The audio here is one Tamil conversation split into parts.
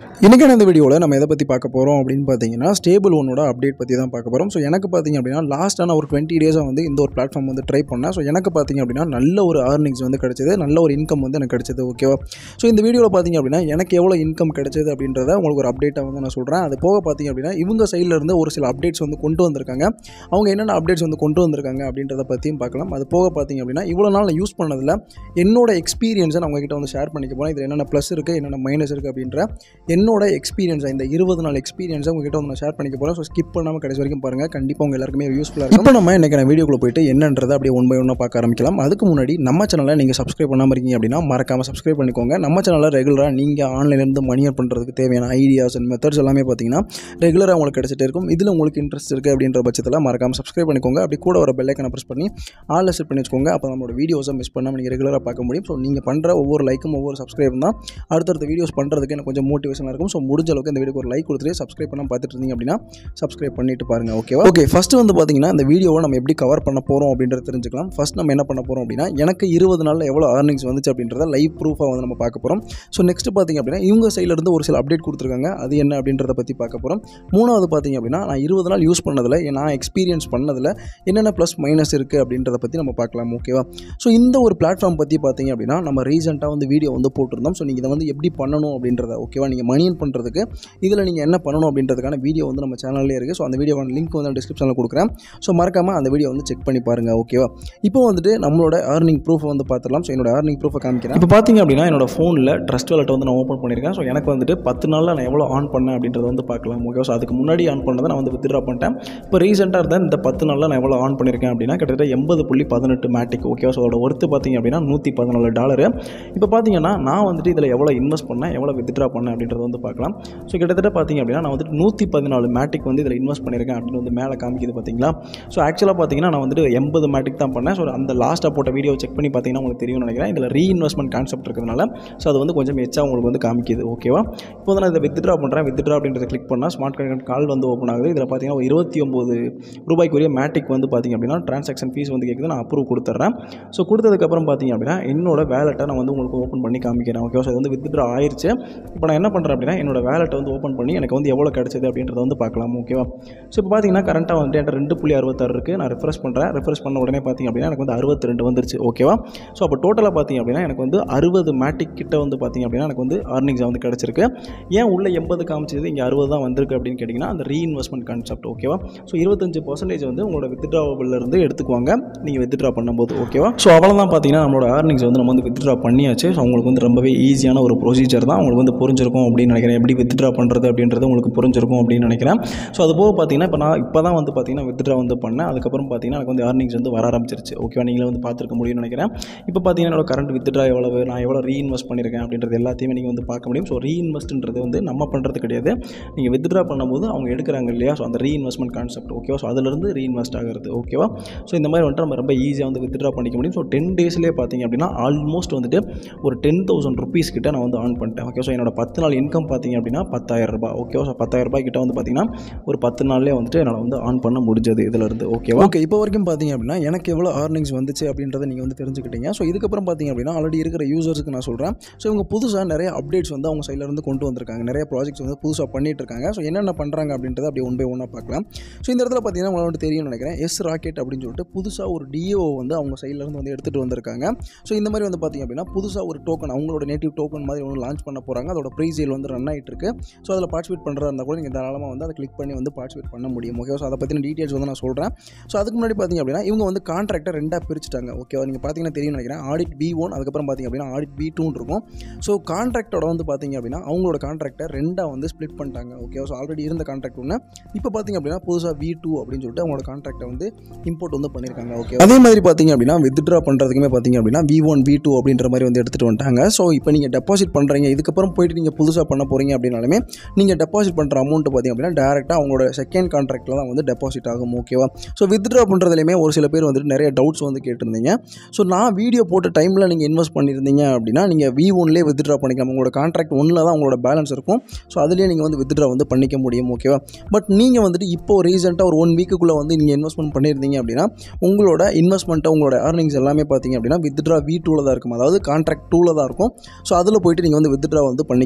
இன்றைக்கான இந்த வீடியோவில் நம்ம எதை பற்றி பார்க்க போகிறோம் அப்படின்னு பார்த்தீங்கன்னா ஸ்டேபிள் ஒன்னோட அப்டேட் பற்றி தான் பார்க்க போகிறோம் ஸோ எனக்கு பார்த்தீங்க அப்படின்னா லாஸ்ட்டான ஒரு டுவெண்ட்டி டேஸாக வந்து இந்த ஒரு பிளாட்ஃபார்ம் வந்து ட்ரை பண்ணேன் ஸோ எனக்கு பார்த்தீங்க அப்படின்னா நல்ல ஒரு ஏர்னிங்ஸ் வந்து கிடைச்சது நல்ல ஒரு இன்கம் வந்து எனக்கு கிடைச்சது ஓகேவா ஸோ இந்த வீடியோவில் பார்த்தீங்க அப்படின்னா எனக்கு எவ்வளோ இன்கம் கிடைச்சது அப்படின்றத உங்களுக்கு ஒரு அப்டேட்டாக வந்து நான் சொல்கிறேன் அது போக பார்த்தீங்க அப்படின்னா இவங்க சைடில் இருந்து ஒரு சில அப்டேட்ஸ் வந்து கொண்டு வந்திருக்காங்க அவங்க என்னென்ன அப்டேட்ஸ் வந்து கொண்டு வந்திருக்காங்க அப்படின்றத பற்றியும் பார்க்கலாம் அது போக பார்த்தீங்க அப்படின்னா இவ்வளோ நாள் நான் யூஸ் பண்ணதில் என்னோட எக்ஸ்பீரியன்ஸை நான் உங்ககிட்ட வந்து ஷேர் பண்ணிக்க போகிறேன் இதில் என்னென்ன ப்ளஸ் இருக்குது என்னென்ன மைனஸ் இருக்குது அப்படின்ற என்னோட எக்ஸ்பீரியன்ஸை இந்த இருபது நாள் எக்ஸ்பீரியன்ஸை உங்ககிட்ட வந்து நான் ஷேர் பண்ணிக்க போகிறேன் ஸோ ஸ்கிப் பண்ணாமல் கடைசி வரைக்கும் பாருங்கள் கண்டிப்பாக உங்கள் எல்லாருக்குமே யூஸ்ஃபுல்லாக இருக்கும் இப்போ நம்ம இன்றைக்கான வீடியோக்குள்ள போயிட்டு என்னன்றதை அப்படியே ஒன் பை ஒன்னாக பார்க்க ஆரம்பிக்கலாம் அதுக்கு முன்னாடி நம்ம சேனலை நீங்கள் சப்ஸ்கிரைப் பண்ணாமல் இருக்கீங்க அப்படின்னா மறக்காமல் சப்ஸ்கிரைப் பண்ணிக்கோங்க நம்ம சேனலில் ரெகுலராக நீங்கள் ஆன்லைன்லேருந்து மணி earn பண்ணுறதுக்கு தேவையான ஐடியாஸ் அண்ட் மெத்தட்ஸ் எல்லாமே பார்த்தீங்கன்னா ரெகுலராக உங்களுக்கு கிடைச்சிட்டே இருக்கும் இதில் உங்களுக்கு இன்ட்ரெஸ்ட் இருக்குது அப்படின்ற பட்சத்தில் மறக்காமல் சப்ஸ்கிரைப் பண்ணிக்கோங்க அப்படி கூட வர பெல்லைக்கனை ப்ரெஸ் பண்ணி ஆல் செட் பண்ணி வச்சுக்கோங்க அப்போ நம்மளோட வீடியோஸை மிஸ் பண்ணாமல் நீங்கள் ரெகுலராக பார்க்க முடியும் ஸோ நீங்கள் பண்ணுற ஒவ்வொரு லைக்கும் ஒவ்வொரு சப்ஸ்கிரைப் தான் அடுத்தடுத்த வீடியோஸ் பண்ணுறதுக்கு எனக்கு கொஞ்சம் மோட்டிவேஷனாக இருக்கும் ஸோ முடிஞ்ச அளவுக்கு இந்த வீடியோக்கு ஒரு லைக் கொடுத்துட்டு சப்ஸ்கிரைப் பண்ணால் பார்த்துட்டு இருந்தீங்க அப்படின்னா சப்ஸ்கிரைப் பண்ணிட்டு பாருங்க ஓகேவா ஓகே ஃபர்ஸ்ட் வந்து பார்த்தீங்கன்னா இந்த வீடியோவை நம்ம எப்படி கவர் பண்ண போகிறோம் அப்படின்றத தெரிஞ்சுக்கலாம் ஃபர்ஸ்ட் நம்ம என்ன பண்ண போகிறோம் அப்படின்னா எனக்கு இருபது நாளில் எவ்வளோ ஏர்னிங்ஸ் வந்துச்சு அப்படின்றத லைவ் ப்ரூஃபாக வந்து நம்ம பார்க்க போகிறோம் ஸோ நெக்ஸ்ட் பார்த்தீங்க அப்படின்னா இவங்க சைடில் இருந்து ஒரு சில அப்டேட் கொடுத்துருக்காங்க அது என்ன அப்படின்றத பற்றி பார்க்க போகிறோம் மூணாவது பார்த்தீங்க அப்படின்னா நான் இருபது நாள் யூஸ் பண்ணதில் நான் எக்ஸ்பீரியன்ஸ் பண்ணதில் என்னென்ன ப்ளஸ் மைனஸ் இருக்குது அப்படின்றத பற்றி நம்ம பார்க்கலாம் ஓகேவா ஸோ இந்த ஒரு பிளாட்ஃபார்ம் பற்றி பார்த்தீங்க அப்படின்னா நம்ம ரீசெண்டாக வந்து வீடியோ வந்து போட்டிருந்தோம் ஸோ நீங்கள் இதை வந்து எப்படி பண்ணணும் அப்படின்றத ஓகேவா நீங்கள் மணி earn பண்ணுறதுக்கு இதில் நீங்கள் என்ன பண்ணணும் அப்படின்றதுக்கான வீடியோ வந்து நம்ம சேனல்லே இருக்குது ஸோ அந்த வீடியோவான லிங்க் வந்து டிஸ்கிரிப்ஷனில் கொடுக்குறேன் ஸோ மறக்காமல் அந்த வீடியோ வந்து செக் பண்ணி பாருங்கள் ஓகேவா இப்போ வந்துட்டு நம்மளோட ஏர்னிங் ப்ரூஃப் வந்து பார்த்துடலாம் ஸோ என்னோட ஏர்னிங் ப்ரூஃபை காமிக்கிறேன் இப்போ பார்த்தீங்க அப்படின்னா என்னோட ஃபோனில் ட்ரஸ்ட் வாலெட் வந்து நான் ஓப்பன் பண்ணியிருக்கேன் ஸோ எனக்கு வந்துட்டு பத்து நாளில் நான் எவ்வளோ ஆன் பண்ணேன் அப்படின்றத வந்து பார்க்கலாம் ஓகேவா ஸோ அதுக்கு முன்னாடி ஆன் பண்ணதை நான் வந்து வித்ட்ரா பண்ணிட்டேன் இப்போ ரீசெண்டாக இருந்தால் இந்த பத்து நாளில் நான் எவ்வளோ ஆன் பண்ணியிருக்கேன் அப்படின்னா கிட்டத்தட்ட எண்பது புள்ளி பதினெட்டு மேட்டிக் ஓகேவா ஸோ அதோட ஒர்த்து பார்த்தீங்க அப்படின்னா நூற்றி பதினாலு டாலரு இப்போ பார்த்தீங்கன்னா நான் வந்துட்டு இதில் எவ்வளோ இன்வெஸ்ட் பண்ணேன் எவ்வளோ வித்ட்ரா பண்ணேன் அப்படின்றத வந்து பார்க்கலாம் ஸோ கிட்டத்தட்ட பார்த்தீங்க அப்படின்னா நான் வந்துட்டு நூற்றி பதினாலு மேட்டிக் வந்து இதில் இன்வெஸ்ட் பண்ணியிருக்கேன் அப்படின்னு வந்து மேலே காமிக்குது பார்த்தீங்களா ஸோ ஆக்சுவலாக பார்த்தீங்கன்னா நான் வந்துட்டு எண்பது மேட்டிக் தான் பண்ணேன் ஸோ அந்த லாஸ்ட்டாக போட்ட வீடியோ செக் பண்ணி பார்த்தீங்கன்னா உங்களுக்கு தெரியும்னு நினைக்கிறேன் இதில் ரீஇன்வெஸ்ட்மெண்ட் கான்செப்ட் இருக்கிறதுனால ஸோ அது வந்து கொஞ்சம் எச்சா உங்களுக்கு வந்து காமிக்குது ஓகேவா இப்போ வந்து நான் இதை வித்ட்ரா பண்ணுறேன் வித்ட்ரா அப்படின்றத கிளிக் பண்ணால் ஸ்மார்ட் கார்டு கால் வந்து ஓப்பன் ஆகுது இதில் பார்த்தீங்கன்னா ஒரு இருபத்தி ஒம்பது ரூபாய்க்குரிய மேட்டிக் வந்து பார்த்தீங்க அப்படின்னா ட்ரான்சாக்ஷன் ஃபீஸ் வந்து கேட்குது நான் அப்ரூவ் கொடுத்துட்றேன் ஸோ கொடுத்ததுக்கப்புறம் பார்த்தீங்க அப்படின்னா என்னோட வேலெட்டை நான் வந்து உங்களுக்கு ஓப்பன் பண்ணி காமிக்கிறேன் ஓகேவா ஸோ அது வந்து வித்ட்ரா ஆயிருச்சு இப்போ நான் என்ன பண்ணுறேன் அப்படின்னா என்னோட வேலெட்டை வந்து ஓப்பன் பண்ணி எனக்கு வந்து எவ்வளோ கிடச்சது அப்படின்றத வந்து பார்க்கலாம் ஓகேவா ஸோ இப்போ பார்த்தீங்கன்னா கரண்ட்டாக வந்துட்டு என்கிட்ட ரெண்டு புள்ளி அறுபத்தாறு இருக்குது நான் ரெஃப்ரெஷ் பண்ணுறேன் ரெஃப்ரெஷ் பண்ண உடனே பார்த்தீங்க அப்படின்னா எனக்கு வந்து அறுபத்தி ரெண்டு வந்துருச்சு ஓகேவா ஸோ அப்போ டோட்டலாக பார்த்தீங்க அப்படின்னா எனக்கு வந்து அறுபது மேட்டிக் கிட்ட வந்து பார்த்தீங்க அப்படின்னா எனக்கு வந்து ஆர்னிங்ஸ் வந்து கிடச்சிருக்கு ஏன் உள்ள எண்பது காமிச்சது இங்கே அறுபது தான் வந்திருக்கு அப்படின்னு கேட்டிங்கன்னா அந்த ரீஇன்வெஸ்ட்மெண்ட் கான்செப்ட் ஓகேவா ஸோ இருபத்தஞ்சு பர்சன்டேஜ் வந்து உங்களோட withdrawable ல இருந்து எடுத்துக்குவாங்க நீங்கள் வித்ட்ரா பண்ணும்போது ஓகேவா ஸோ அவ்வளோதான் பார்த்தீங்கன்னா நம்மளோட ஏர்னிங்ஸ் வந்து நம்ம வந்து வித்ட்ரா பண்ணியாச்சு ஸோ உங்களுக்கு வந்து ரொம்பவே ஈஸியான ஒரு ப்ரொசீஜர் தான் உங்களுக்கு வந்து புரிஞ்சிருக்கும் அப்படின்னு நினைக்கிறேன் எப்படி வித்ட்ரா பண்ணுறது அப்படின்றது உங்களுக்கு புரிஞ்சிருக்கும் அப்படின்னு நினைக்கிறேன் ஸோ அது போக பார்த்தீங்கன்னா இப்போ நான் இப்போ தான் வந்து பார்த்தீங்கன்னா வித்ட்ரா வந்து பண்ணேன் அதுக்கப்புறம் பார்த்தீங்கன்னா எனக்கு வந்து ஏர்னிங்ஸ் வந்து வர ஆரம்பிச்சிருச்சு ஓகேவா நீங்களே வந்து பார்த்துருக்க முடியும்னு நினைக்கிறேன் இப்போ பார்த்தீங்கன்னா என்னோட கரண்ட் வித்ட்ரா எவ்வளவு நான் எவ்வளோ ரீஇன்வெஸ்ட் பண்ணியிருக்கேன் அப்படின்றது எல்லாத்தையுமே நீங்கள் வந்து பார்க்க முடியும் ஸோ ரீஇன்வெஸ்ட்ன்றது வந்து நம்ம பண்ணுறது கிடையாது நீங்கள் வித்ட்ரா பண்ணும்போது அவங்க எடுக்கிறாங்க இல்லையா ஸோ அந்த ரீஇன்வெஸ்ட்மெண்ட் கான்செப்ட் ஓகேவா ஸோ அதிலிருந்து ரீஇன்வெஸ்ட் ஆகிறது ஓகேவா ஸோ இந்த மாதிரி வந்துட்டு நம்ம ரொம்ப ஈஸியாக வந்து வித்ட்ரா பண்ணிக்க முடியும் ஸோ டென் டேஸ்லேயே பார்த்தீங்க அப்படின்னா ஆல்மோஸ்ட் வந்துட்டு ஒரு டென் தௌசண்ட் ருபீஸ் கிட்ட நான் வந்து ஆன் பண்ணிட்டேன் ஓகே ஸோ என்னோட பத்து நாள் இன்கம் பார்த்தீங்க அப்படின்னா பத்தாயிரம் ரூபாய் ஓகேவா ஸோ பத்தாயிரம் ரூபாய் கிட்ட வந்து பார்த்தீங்கன்னா ஒரு பத்து நாள்லேயே வந்துட்டு என்னால் வந்து ஆன் பண்ண முடிஞ்சது இதிலிருந்து ஓகேவா ஓகே இப்போ வரைக்கும் பார்த்தீங்க அப்படின்னா எனக்கு எவ்வளோ ஏர்னிங்ஸ் வந்துச்சு அப்படின்றத நீங்கள் வந்து தெரிஞ்சுக்கிட்டீங்க ஸோ இதுக்கப்புறம் பார்த்தீங்க அப்படின்னா ஆல்ரெடி இருக்கிற யூசர்ஸ்க்கு நான் சொல்கிறேன் ஸோ இவங்க புதுசாக நிறைய அப்டேட்ஸ் வந்து அவங்க சைடில் இருந்து கொண்டு வந்திருக்காங்க நிறைய ப்ராஜெக்ட்ஸ் வந்து புதுசாக பண்ணிட்டு இருக்காங்க ஸோ என்னென்ன பண்ணுறாங்க அப்படின்றத அப்படியே ஒன் பை ஒன்னாக பார்க்கலாம் ஸோ இந்த இடத்துல பார்த்தீங்கன்னா உங்களுக்கு வந்து தெரியும்னு நினைக்கிறேன் எஸ் ராக்கெட் அப்படின்னு சொல்லிட்டு புதுசாக ஒரு டிஓ வந்து அவங்க சைடில் இருந்து வந்து எடுத்துகிட்டு வந்திருக்காங்க ஸோ இந்த மாதிரி வந்து பார்த்தீங்க அப்படின்னா புதுசாக ஒரு டோக்கன் அவங்களோட நேட்டிவ் டோக்கன் மாதிரி ஒன்று லான்ச் பண்ண போகிறாங்க அதோட ப்ரைஸில் வந்து ரன் ஆகிட்டு இருக்கு ஸோ அதில் பார்ட்டிசிபேட் பண்ணுறதா இருந்தால் கூட நீங்கள் தாராளமாக வந்து அதை கிளிக் பண்ணி வந்து பார்ட்டிசிபேட் பண்ண முடியும் ஓகே ஸோ அதை பற்றின டீட்டெயில்ஸ் வந்து நான் சொல்கிறேன் ஸோ அதுக்கு முன்னாடி பார்த்தீங்க அப்படின்னா இவங்க வந்து கான்ட்ராக்டை ரெண்டாக பிரிச்சுட்டாங்க ஓகேவா நீங்கள் பார்த்தீங்கன்னா தெரியும் நினைக்கிறேன் ஆடிட் பி ஒன் அதுக்கப்புறம் பார்த்தீங்க அப்படின்னா ஆடிட் பி டூன்னு இருக்கும் ஸோ கான்ட்ராக்டோட வந்து பார்த்தீங்க அப்படின்னா அவங்களோட கான்ட்ராக்டை ரெண்டாக வந்து ஸ்ப்ளிட் பண்ணிட்டாங்க ஓகே ஸோ ஆல்ரெடி இருந்த கான்ட்ராக்ட் ஒன்று இப்போ பார்த்தீங்க அப்படின்னா புதுசாக வி டூ அப்படின்னு சொல்லிட்டு அவங்களோட கான்ட்ராக்டை வந்து இம்போர்ட் வந்து பண்ணியிருக்காங்க ஓகே அதே மாதிரி பார்த்தீங்க அப்படின்னா வித்ட்ரா பண்ணுறதுக்குமே பார்த்தீங்க அப்படின்னா வி ஒன் வி டூ அப்படின்ற மாதிரி வந்து எடுத்துகிட்டு வந்துட்டாங்க ஸோ இப்போ நீங்கள் டெபாசிட் பண்ணுறீங்க இதுக்கப்புறம் போயிட்டு நீங்கள் புதுசாக பண்ண போகிறீங்க அப்படின்னாலுமே நீங்கள் டெபாசிட் பண்ணுற அமௌண்ட் பார்த்தீங்க அப்படின்னா டேரெக்டாக அவங்களோட செகண்ட் கான்ட்ராக்டில் தான் வந்து டெபாசிட் ஆகும் ஓகேவா ஸோ வித்ட்ரா பண்ணுறதுலையுமே ஒரு சில பேர் வந்துட்டு நிறைய டவுட்ஸ் வந்து கேட்டிருந்தீங்க ஸோ நான் வீடியோ போட்ட டைமில் நீங்கள் இன்வெஸ்ட் பண்ணியிருந்தீங்க அப்படின்னா நீங்கள் வி ஒன்லேயே வித்ட்ரா பண்ணிக்கலாம் உங்களோட கான்ட்ராக்ட் ஒன்றில் தான் உங்களோட பேலன்ஸ் இருக்கும் ஸோ அதுலேயே நீங்கள் வந்து வித்ட்ரா வந்து பண்ணிக்க முடியும் ஓகேவா பட் நீங்கள் வந்துட்டு இப்போ ரீசெண்டாக ஒரு ஒன் வீக்குள்ளே வந்து நீங்கள் இன்வெஸ்ட்மெண்ட் பண்ணியிருந்தீங்க அப்படின்னா உங்களோட இன்வெஸ்ட்மெண்ட்டை உங்களோட ஏர்னிங்ஸ் எல்லாமே பார்த்தீங்க அப்படின்னா வித்ட்ரா வி டூவில் தான் இருக்கும் அதாவது கான்ட்ராக்ட் டூவில் தான் இருக்கும் ஸோ அதில் போயிட்டு நீங்கள் வந்து வித்ட்ரா வந்து பண்ணிக்க முடியும்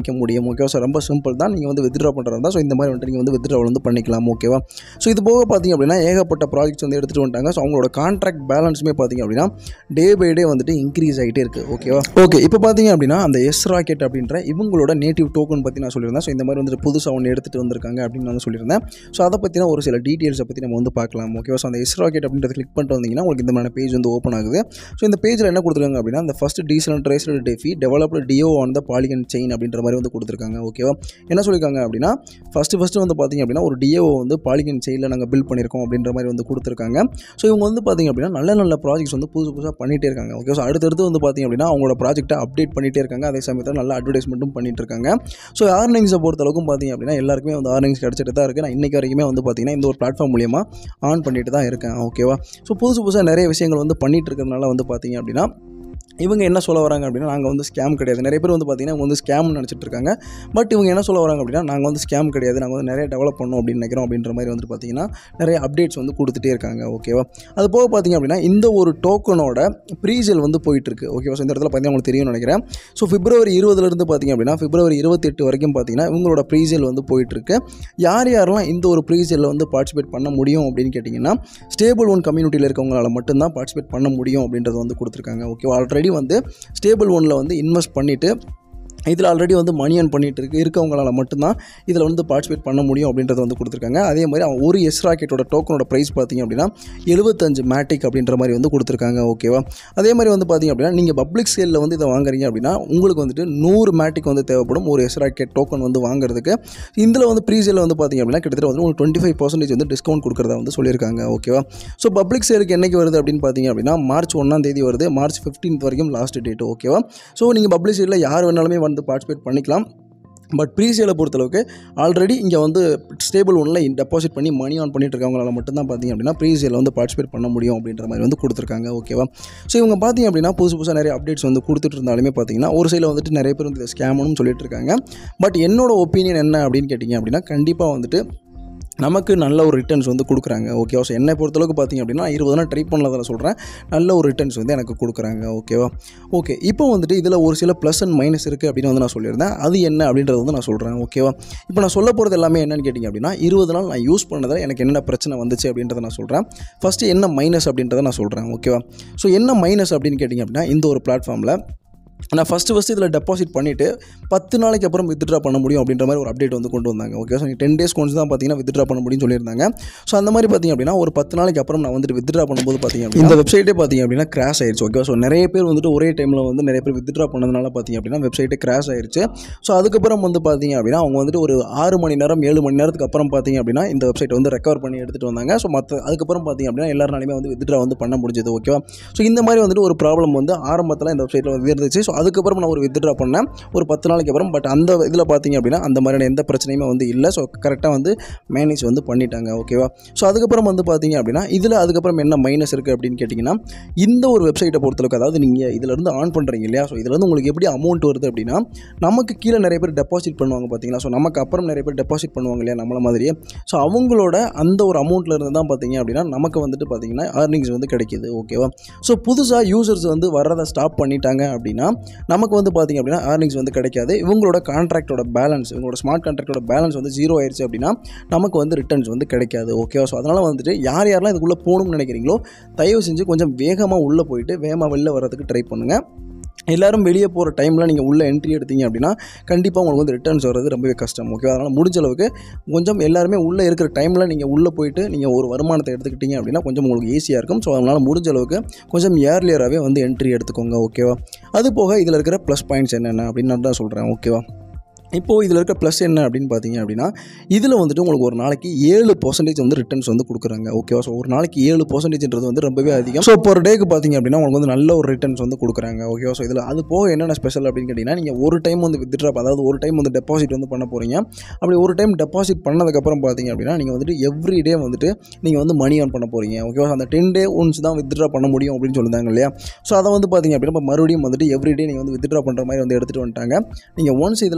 ஓகேவா ஸோ ரொம்ப சிம்பிள் தான் நீங்கள் வந்து வித்ட்ரா பண்ணுறதா இருந்தால் ஸோ இந்த மாதிரி வந்துட்டு நீங்கள் வந்து வித்ட்ரா வந்து பண்ணிக்கலாம் ஓகேவா ஸோ இது போக பார்த்தீங்க அப்படின்னா ஏகப்பட்ட ப்ராஜெக்ட்ஸ் வந்து எடுத்துகிட்டு வந்துட்டாங்க ஸோ அவங்களோட கான்ட்ராக்ட் பேலன்ஸுமே பார்த்தீங்க அப்படின்னா டே பை டே வந்துட்டு இன்க்ரீஸ் ஆகிட்டே இருக்குது ஓகேவா ஓகே இப்போ பார்த்தீங்க அப்படின்னா அந்த எஸ் ராக்கெட் அப்படின்ற இவங்களோட நேட்டிவ் டோக்கன் பற்றி நான் சொல்லியிருந்தேன் ஸோ இந்த மாதிரி வந்துட்டு புதுசாக ஒன்று எடுத்துகிட்டு வந்திருக்காங்க அப்படின்னு நான் சொல்லியிருந்தேன் ஸோ அதை பற்றின ஒரு சில டீட்டெயில்ஸை பற்றி நம்ம வந்து பார்க்கலாம் ஓகேவா ஸோ அந்த எஸ் ராக்கெட் அப்படின்றத கிளிக் பண்ணிட்டு வந்தீங்கன்னா உங்களுக்கு இந்த மாதிரி பேஜ் வந்து ஓப்பன் ஆகுது ஸோ இந்த பேஜில் என்ன கொடுத்துருக்காங்க அப்படின்னா அந்த first decentralized defi developed D O on the polygon chain அப்படின்ற மாதிரி வந்து கொடுத்துருக்காங்க ஓகேவா என்ன சொல்லியிருக்காங்க அப்படின்னா ஃபஸ்ட்டு ஃபஸ்ட்டு வந்து பார்த்திங்க அப்படின்னா ஒரு டிஓ வந்து பாலிகன் செயினில் நாங்கள் பில்ட் பண்ணியிருக்கோம் அப்படின்ற மாதிரி வந்து கொடுத்துருக்காங்க ஸோ இவங்க வந்து பார்த்திங்க அப்படின்னா நல்ல நல்ல ப்ராஜெக்ட்ஸ் வந்து புதுசு புதுசாக பண்ணிகிட்டே இருக்காங்க ஓகே ஸோ அடுத்தடுத்து வந்து பார்த்திங்க அப்படின்னா அவங்களோட ப்ராஜெக்ட்டை அப்டேட் பண்ணிகிட்டே இருக்காங்க அதே சமயத்தில் நல்ல அட்வர்டைஸ்மெண்ட்டும் பண்ணிட்டு இருக்காங்க ஸோ ஆர்னிங்ஸை பொறுத்தளவுக்கும் பார்த்திங்க அப்படின்னா எல்லாருக்குமே வந்து ஆர்னிங்ஸ் கிடச்சிட்டு தான் இருக்குது நான் இன்றைக்கி வரைக்குமே வந்து பார்த்திங்கன்னா இந்த ஒரு பிளாட்ஃபார்ம் மூலியமாக ஆன் பண்ணிட்டு தான் இருக்கேன் ஓகேவா ஸோ புதுசு புதுசாக நிறைய விஷயங்கள் வந்து பண்ணிட்டு இருக்கிறதுனால வந்து பார்த்திங்க அப்படின்னா இவங்க என்ன சொல்ல வராங்க அப்படின்னா நாங்கள் வந்து ஸ்கேம் கிடையாது நிறைய பேர் வந்து பார்த்திங்கன்னா இவங்க வந்து ஸ்கேம்னு நினச்சிட்டு இருக்காங்க பட் இவங்க என்ன சொல்ல வராங்க அப்படின்னா நாங்கள் வந்து ஸ்கேம் கிடையாது நாங்கள் வந்து நிறைய டெவலப் பண்ணோம் அப்படின்னு நினைக்கிறோம் அப்படின்ற மாதிரி வந்துட்டு பார்த்தீங்கன்னா நிறைய அப்டேட்ஸ் வந்து கொடுத்துட்டே இருக்காங்க ஓகேவா அது போக பார்த்தீங்க அப்படின்னா இந்த ஒரு டோக்கனோட ப்ரீசேல் வந்து போயிட்டுருக்கு ஓகேவா ஸோ இந்த இடத்துல பார்த்தீங்கன்னா உங்களுக்கு தெரியும்னு நினைக்கிறேன் ஸோ பிப்ரவரி இருபதுலேருந்து பார்த்தீங்க அப்படின்னா பிப்ரவரி இருபத்தெட்டு வரைக்கும் பார்த்தீங்கன்னா இவங்களோட ப்ரீசேல் வந்து போயிட்டுருக்கு யார் யாரெல்லாம் இந்த ஒரு ப்ரீசேலில் வந்து பார்ட்டிசிபேட் பண்ண முடியும் அப்படின்னு கேட்டிங்கன்னா ஸ்டேபிள் ஒன் கம்யூனிட்டியில் இருக்கவங்களால மட்டும்தான் பார்ட்டிசிபேட் பண்ண முடியும் அப்படின்றது வந்து கொடுத்துருக்காங்க ஓகேவா ஆல்ரெடி வந்து ஸ்டேபிள் ஒனில் வந்து இன்வெஸ்ட் பண்ணிவிட்டு இதில் ஆல்ரெடி வந்து மணி ஏர்ன் பண்ணிட்டு இருக்கு இருக்கவங்களால மட்டும்தான் இதில் வந்து பார்ட்டிசிபேட் பண்ண முடியும் அப்படின்றத வந்து கொடுத்துருக்காங்க அதே மாதிரி அவன் ஒரு எஸ் ராக்கெட்டோட டோக்கனோட ப்ரைஸ் பார்த்தீங்க அப்படின்னா எழுபத்தஞ்சு மேட்டிக் அப்படின்ற மாதிரி வந்து கொடுத்துருக்காங்க ஓகேவா அதே மாதிரி வந்து பார்த்தீங்க அப்படின்னா நீங்கள் பப்ளிக் சேலில் வந்து இதை வாங்குறீங்க அப்படின்னா உங்களுக்கு வந்துட்டு நூறு மேட்டிக் வந்து தேவைப்படும் ஒரு எஸ் ராக்கெட் டோக்கன் வந்து வாங்குறதுக்கு இதில் வந்து ப்ரீ சேலில் வந்து பார்த்தீங்க அப்படின்னா கிட்டத்தட்ட வந்து உங்களுக்கு டுவெண்ட்டி ஃபைவ் பர்சன்டேஜ் வந்து டிஸ்கவுண்ட் கொடுக்குறதா வந்து சொல்லியிருக்காங்க ஓகேவா ஸோ பப்ளிக் சேலுக்கு என்னைக்கு வருது அப்படின்னு பார்த்தீங்க அப்படின்னா மார்ச் ஒன்றாம் தேதி வருது மார்ச் ஃபிஃப்டீன்த் வரைக்கும் லாஸ்ட் டேட் ஓகேவா ஸோ நீங்கள் பப்ளிக் சேலில் யார் வேணாலுமே வந்து பார்ட்டிசிபேட் பண்ணிக்கலாம் பட் ப்ரீசேலை பொறுத்தளவுக்கு ஆல்ரெடி இங்கே வந்து ஸ்டேபிள் ஒன்றில் டெபாசிட் பண்ணி மணி ஆன் பண்ணிட்டு இருக்கவங்களால மட்டும்தான் பார்த்தீங்க அப்படின்னா ப்ரீசேல வந்து பார்ட்டிசிபேட் பண்ண முடியும் அப்படின்ற மாதிரி வந்து கொடுத்துருக்காங்க ஓகேவா ஸோ இவங்க பார்த்தீங்க அப்படின்னா புதுசு புதுசாக நிறைய அப்டேட்ஸ் வந்து கொடுத்துட்டு இருந்தாலுமே பார்த்தீங்கன்னா ஒரு சைடில் வந்துட்டு நிறைய பேர் வந்து ஸ்கேம்னு சொல்லிட்டு இருக்காங்க பட் என்னோட ஒப்பீனியன் என்ன அப்படின்னு கேட்டிங்க அப்படின்னா கண்டிப்பாக வந்துட்டு நமக்கு நல்ல ஒரு ரிட்டர்ன்ஸ் வந்து கொடுக்குறாங்க ஓகேவா ஸோ என்னை பொறுத்தளவுக்கு பார்த்தீங்க அப்படின்னா இருபது நாள் ட்ரை பண்ணதில் சொல்கிறேன் நல்ல ஒரு ரிட்டர்ன்ஸ் வந்து எனக்கு கொடுக்குறாங்க ஓகேவா ஓகே இப்போ வந்துட்டு இதில் ஒரு சில ப்ளஸ் அண்ட் மைனஸ் இருக்குது அப்படின்னு வந்து நான் சொல்லியிருந்தேன் அது என்ன அப்படின்றத வந்து நான் சொல்கிறேன் ஓகேவா இப்போ நான் சொல்ல போகிறது எல்லாமே என்னன்னு கேட்டிங்க அப்படின்னா இருபது நாள் நான் யூஸ் பண்ணதில் எனக்கு என்னென்ன பிரச்சனை வந்துச்சு அப்படின்றத நான் சொல்கிறேன் ஃபஸ்ட்டு என்ன மைனஸ் அப்படின்றத நான் சொல்கிறேன் ஓகேவா ஸோ என்ன மைனஸ் அப்படின்னு கேட்டிங்க அப்படின்னா இந்த ஒரு பிளாட்ஃபார்மில் நான் ஃபஸ்ட்டு ஃபஸ்ட்டு இதில் டெபாசிட் பண்ணிவிட்டு பத்து நாளைக்கு அப்புறம் வித்ட்ரா பண்ண முடியும் அப்படின்ற மாதிரி ஒரு அப்டேட் வந்து கொண்டு வந்தாங்க ஓகே ஸோ டென் டேஸ் கொண்டு தான் பார்த்தீங்கன்னா வித்ட்ரா பண்ண முடியும்னு சொல்லியிருந்தாங்க ஸோ அந்த மாதிரி பார்த்தீங்க அப்படின்னா ஒரு பத்து நாளைக்கு அப்புறம் நான் வந்துட்டு வித்ட்ரா பண்ணும்போது பார்த்தீங்க அப்படின்னா இந்த வெப்சைட்டே பார்த்தீங்க அப்படின்னா கிராஷ் ஆயிடுச்சு ஓகே ஸோ நிறைய பேர் வந்துட்டு ஒரே டைமில் வந்து நிறைய பேர் வித்ட்ரா பண்ணதுனால பார்த்தீங்க அப்படின்னா வெப்சைட்டே கிராஷ் ஆயிடுச்சு ஸோ அதுக்கப்புறம் வந்து பார்த்தீங்க அப்படின்னா அவங்க வந்துட்டு ஒரு ஆறு மணி நேரம் ஏழு மணி நேரத்துக்கு அப்புறம் பார்த்தீங்க அப்படின்னா இந்த வெப்சைட் வந்து ரெக்கவர் பண்ணி எடுத்துகிட்டு வந்தாங்க ஸோ மற்ற அதுக்கப்புறம் பார்த்தீங்க அப்படின்னா எல்லாருனாலுமே வந்து வித்ட்ரா வந்து பண்ண முடிஞ்சது ஓகேவா ஸோ இந்த மாதிரி வந்துட்டு ஒரு ப்ராப்ளம் வந்து ஆரம்பத்தில் இந்த வெப்சைட்டில் வந்து இருந்துச்சு ஸோ அதுக்கப்புறம் நான் ஒரு வித்ட்ரா பண்ணேன் ஒரு பத்து நாளைக்கு அப்புறம் பட் அந்த இதில் பார்த்தீங்க அப்படின்னா அந்த மாதிரியான எந்த பிரச்சனையுமே வந்து இல்லை ஸோ கரெக்டாக வந்து மேனேஜ் வந்து பண்ணிட்டாங்க ஓகேவா ஸோ அதுக்கப்புறம் வந்து பார்த்தீங்க அப்படின்னா இதில் அதுக்கப்புறம் என்ன மைனஸ் இருக்குது அப்படின்னு கேட்டிங்கன்னா இந்த ஒரு வெப்சைட்டை பொறுத்தளவுக்கு அதாவது நீங்கள் இதிலேருந்து ஆன் பண்ணுறீங்க இல்லையா ஸோ இதுலேருந்து உங்களுக்கு எப்படி அமௌண்ட் வருது அப்படின்னா நமக்கு கீழே நிறைய பேர் டெபாசிட் பண்ணுவாங்க பார்த்தீங்களா ஸோ நமக்கு அப்புறம் நிறைய பேர் டெபாசிட் பண்ணுவாங்க இல்லையா நம்மள மாதிரியே ஸோ அவங்களோட அந்த ஒரு அமௌண்ட்டில் இருந்து தான் பார்த்தீங்க அப்படின்னா நமக்கு வந்துட்டு பார்த்தீங்கன்னா ஏர்னிங்ஸ் வந்து கிடைக்கிது ஓகேவா ஸோ புதுசாக யூசர்ஸ் வந்து வர்றதை ஸ்டாப் பண்ணிட்டாங்க அப்படின்னா நமக்கு வந்து பார்த்தீங்க அப்படின்னா ஏர்னிங்ஸ் வந்து கிடைக்காது இவங்களோட கான்ட்ராக்டோட பேலன்ஸ் இவங்களோட ஸ்மார்ட் கான்ட்ராக்டோட பேலன்ஸ் வந்து ஜீரோ ஆயிடுச்சு அப்படின்னா நமக்கு வந்து ரிட்டர்ன்ஸ் வந்து கிடைக்காது ஓகேவா ஸோ அதனால் வந்துட்டு யார் யாரெல்லாம் இதுக்குள்ளே போகணும்னு நினைக்கிறீங்களோ தயவு செஞ்சு கொஞ்சம் வேகமாக உள்ளே போயிட்டு வேகமாக வெளில வர்றதுக்கு ட்ரை பண்ணுங்கள் எல்லாரும் வெளியே போகிற டைமில் நீங்கள் உள்ள என்ட்ரி எடுத்தீங்க அப்படின்னா கண்டிப்பாக உங்களுக்கு வந்து ரிட்டர்ன்ஸ் வர்றது ரொம்பவே கஷ்டம் ஓகே அதனால் முடிஞ்ச அளவுக்கு கொஞ்சம் எல்லாருமே உள்ளே இருக்கிற டைமில் நீங்கள் உள்ளே போயிட்டு நீங்கள் ஒரு வருமானத்தை எடுத்துக்கிட்டீங்க அப்படின்னா கொஞ்சம் உங்களுக்கு ஈஸியாக இருக்கும் ஸோ அதனால் முடிஞ்ச அளவுக்கு கொஞ்சம் ஏர்லியராகவே வந்து என்ட்ரி எடுத்துக்கோங்க ஓகேவா அது போக இதில் இருக்கிற ப்ளஸ் பாயிண்ட்ஸ் என்னென்ன அப்படின்னு நான் தான் சொல்கிறேன் ஓகேவா இப்போது இதில் இருக்க ப்ளஸ் என்ன அப்படின்னு பார்த்தீங்க அப்படின்னா இதில் வந்துட்டு உங்களுக்கு ஒரு நாளைக்கு ஏழு பர்சன்டேஜ் வந்து ரிட்டர்ன்ஸ் வந்து கொடுக்குறாங்க ஓகேவா ஸோ ஒரு நாளைக்கு ஏழு பர்சன்டேஜ்ன்றது வந்து ரொம்பவே அதிகம் ஸோ ஒரு டேக்கு பார்த்தீங்க அப்படின்னா உங்களுக்கு வந்து நல்ல ஒரு ரிட்டர்ன்ஸ் வந்து கொடுக்குறாங்க ஓகேவா ஸோ இதில் அது போக என்னென்ன ஸ்பெஷல் அப்படின்னு கேட்டிங்கன்னா நீங்கள் ஒரு டைம் வந்து வித்ட்ரா அதாவது ஒரு டைம் வந்து டெபாசிட் வந்து பண்ண போகிறீங்க அப்படி ஒரு டைம் டெபாசிட் பண்ணதுக்கப்புறம் பார்த்தீங்க அப்படின்னா நீங்கள் வந்துட்டு எவ்ரி டே வந்துட்டு நீங்கள் வந்து மணி ஆன் பண்ண போகிறீங்க ஓகேவா அந்த டென் டே ஒன்ஸ் தான் வித்ட்ரா பண்ண முடியும் அப்படின்னு சொல்லியிருந்தாங்க இல்லையா ஸோ அதை வந்து பார்த்தீங்க அப்படின்னா இப்போ மறுபடியும் வந்துட்டு எவ்ரி டே நீங்கள் வந்து வித்ட்ரா பண்ணுற மாதிரி வந்து எடுத்துகிட்டு வந்துட்டாங்க நீங்கள் ஒன்ஸ் இதில் நீங்கள் டெபாசிட்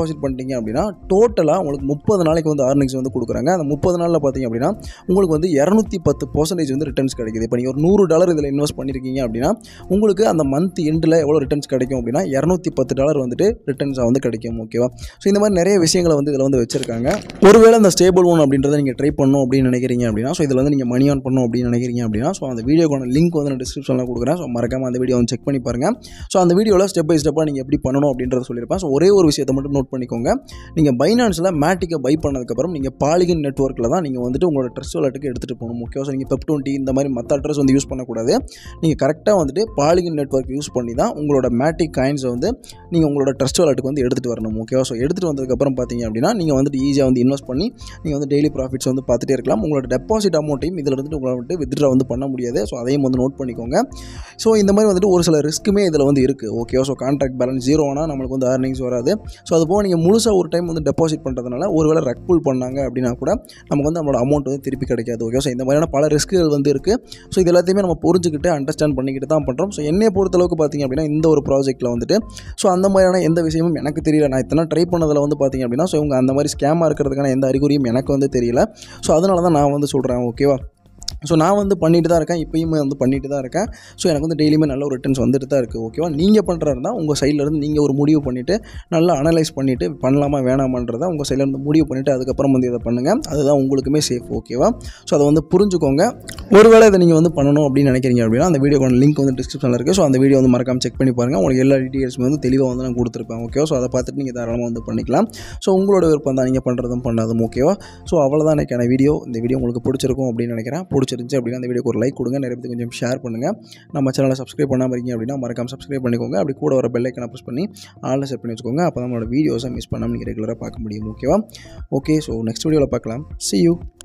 டெபாசிட் பண்ணிட்டீங்க அப்படின்னா டோட்டலாக உங்களுக்கு முப்பது நாளைக்கு வந்து ஆர்னிங்ஸ் வந்து கொடுக்குறாங்க அந்த முப்பது நாளில் பார்த்தீங்க அப்படின்னா உங்களுக்கு வந்து இரநூத்தி பத்து பர்சன்டேஜ் வந்து ரிட்டர்ன்ஸ் கிடைக்குது இப்போ நீங்கள் ஒரு நூறு டாலர் இதில் இன்வெஸ்ட் பண்ணியிருக்கீங்க அப்படின்னா உங்களுக்கு அந்த மந்த் எண்டில் எவ்வளோ ரிட்டர்ன்ஸ் கிடைக்கும் அப்படின்னா இரநூத்தி பத்து டாலர் வந்துட்டு ரிட்டர்ன்ஸாக வந்து கிடைக்கும் ஓகேவா ஸோ இந்த மாதிரி நிறைய விஷயங்களை வந்து இதில் வந்து வச்சிருக்காங்க ஒருவேளை இந்த ஸ்டேபிள் ஒன் அப்படின்றத நீங்கள் ட்ரை பண்ணணும் அப்படின்னு நினைக்கிறீங்க அப்படின்னா ஸோ இதில் வந்து நீங்கள் மணி ஆன் பண்ணணும் அப்படின்னு நினைக்கிறீங்க அப்படின்னா ஸோ அந்த வீடியோக்கான லிங்க் வந்து நான் டிஸ்கிரிப்ஷனில் கொடுக்குறேன் ஸோ மறக்காம அந்த வீடியோ வந்து செக் பண்ணி பாருங்கள் ஸோ அந்த வீடியோவில் ஸ்டெப் பை ஸ்டெப்பாக நீங்கள் எப்படி பண்ணணும் அப்படின்றத சொல்லியிருப்பேன் ஸோ ஒரே ஒரு விஷயத்தை மட்டும் நோட் பண்ணிக்கோங்க நீங்கள் பைனான்ஸில் மேட்டிக்கை பை பண்ணதுக்கப்புறம் நீங்கள் பாலிகன் நெட்ஒர்க்கில் தான் நீங்கள் வந்துட்டு உங்களோட ட்ரெஸ் வாலெட்டுக்கு எடுத்துகிட்டு போகணும் முக்கியம் ஸோ நீங்கள் பெப் டுவெண்ட்டி இந்த மாதிரி மற்ற அட்ரஸ் வந்து யூஸ் பண்ணக்கூடாது நீங்கள் கரெக்டாக வந்துட்டு பாலிகன் நெட்ஒர்க் யூஸ் பண்ணி தான் உங்களோட மேட்டிக் காயின்ஸை வந்து நீங்கள் உங்களோட ட்ரஸ்ட் வாலெட்டுக்கு வந்து எடுத்துகிட்டு வரணும் ஓகேவா ஸோ எடுத்துகிட்டு வந்ததுக்கப்புறம் பார்த்தீங்க அப்படின்னா நீங்கள் வந்துட்டு ஈஸியாக வந்து இன்வெஸ்ட் பண்ணி நீங்கள் வந்து டெய்லி ப்ராஃபிட்ஸ் வந்து பார்த்துட்டே இருக்கலாம் உங்களோட டெபாசிட் அமௌண்ட்டையும் இதில் இருந்துட்டு உங்களை வந்துட்டு வித்ட்ரா வந்து பண்ண முடியாது ஸோ அதையும் வந்து நோட் பண்ணிக்கோங்க ஸோ இந்த மாதிரி வந்துட்டு ஒரு சில ரிஸ்க்குமே இதில் வந்து இருக்குது ஓகேவா ஸோ கான்ட்ராக்ட் பேலன்ஸ் ஜீரோ ஆனால் நம்மளுக்கு வந்து ஏர்னிங்ஸ் வராது ஸோ அது போக நீங்கள் முழுசாக ஒரு டைம் வந்து டெபாசிட் பண்ணுறதுனால ஒருவேளை ரெக் புல் பண்ணாங்க அப்படின்னா கூட நமக்கு வந்து நம்மளோட அமௌண்ட் வந்து திருப்பி கிடைக்காது ஓகே ஸோ இந்த மாதிரியான பல ரிஸ்க்குகள் வந்து இருக்குது ஸோ இது எல்லாத்தையுமே நம்ம புரிஞ்சுக்கிட்டு அண்டர்ஸ்டாண்ட் பண்ணிக்கிட்டு தான் பண்ணுறோம் ஸோ என்னைய பொறுத்தளவுக்கு பார்த்திங்க அப்படின்னா இந்த ஒரு ப்ராஜெக்ட்டில் வந்துட்டு ஸோ அந்த மாதிரியான எந்த விஷயமும் எனக்கு தெரியல நான் இத்தனை ட்ரை பண்ணதில் வந்து பார்த்திங்க அப்படின்னா ஸோ இவங்க அந்த மாதிரி ஸ்கேமாக இருக்கிறதுக்கான எந்த அறிகுறியும் எனக்கு வந்து தெரியல ஸோ அதனால தான் நான் வந்து சொல்கிறேன் ஓகேவா ஸோ நான் வந்து பண்ணிட்டு தான் இருக்கேன் இப்பயுமே வந்து பண்ணிட்டு தான் இருக்கேன் ஸோ எனக்கு வந்து டெய்லியுமே நல்ல ஒரு ரிட்டர்ன்ஸ் வந்துட்டு தான் இருக்குது ஓகேவா நீங்கள் பண்ணுறதா இருந்தால் உங்கள் சைட்லேருந்து நீங்கள் ஒரு முடிவு பண்ணிவிட்டு நல்லா அனலைஸ் பண்ணிவிட்டு பண்ணலாமா வேணாமான்றதை உங்கள் சைட்லேருந்து முடிவு பண்ணிவிட்டு அதுக்கப்புறம் வந்து இதை பண்ணுங்கள் அதுதான் உங்களுக்குமே சேஃப் ஓகேவா ஸோ அதை வந்து புரிஞ்சுக்கோங்க ஒருவேளை இதை நீங்கள் வந்து பண்ணணும் அப்படின்னு நினைக்கிறீங்க அப்படின்னா அந்த வீடியோக்கான லிங்க் வந்து டிஸ்கிரிப்ஷனில் இருக்குது ஸோ அந்த வீடியோ வந்து மறக்காம செக் பண்ணி பாருங்கள் உங்களுக்கு எல்லா டீட்டெயில்ஸுமே வந்து தெளிவாக வந்து நான் கொடுத்துருப்பேன் ஓகேவா ஸோ அதை பார்த்துட்டு நீங்கள் தாராளமாக வந்து பண்ணிக்கலாம் ஸோ உங்களோட விருப்பம் தான் நீங்கள் பண்ணுறதும் பண்ணாதும் ஓகேவா ஸோ அவ்வளோதான் எனக்கான வீடியோ இந்த வீடியோ உங்களுக்கு பிடிச்சிருக்கும் அப்படின்னு நினைக்கிறேன் பிடிச்சிருந்துச்சு அப்படின்னா அந்த வீடியோக்கு ஒரு லைக் கொடுங்க நிறைய பேருக்கு கொஞ்சம் ஷேர் பண்ணுங்கள் நம்ம சேனலை சப்ஸ்கிரைப் பண்ணாமல் இருக்கீங்க அப்படின்னா மறக்காம சப்ஸ்கிரைப் பண்ணிக்கோங்க அப்படி கூட வர பெல் ஐக்கனை ப்ரெஸ் பண்ணி ஆளில் செட் பண்ணி வச்சுக்கோங்க அப்போ நம்மளோட வீடியோஸை மிஸ் பண்ணாமல் நீங்கள் ரெகுலராக பார்க்க முடியும் ஓகேவா ஓகே ஸோ நெக்ஸ்ட் வீடியோவில் பார்க்கலாம் see you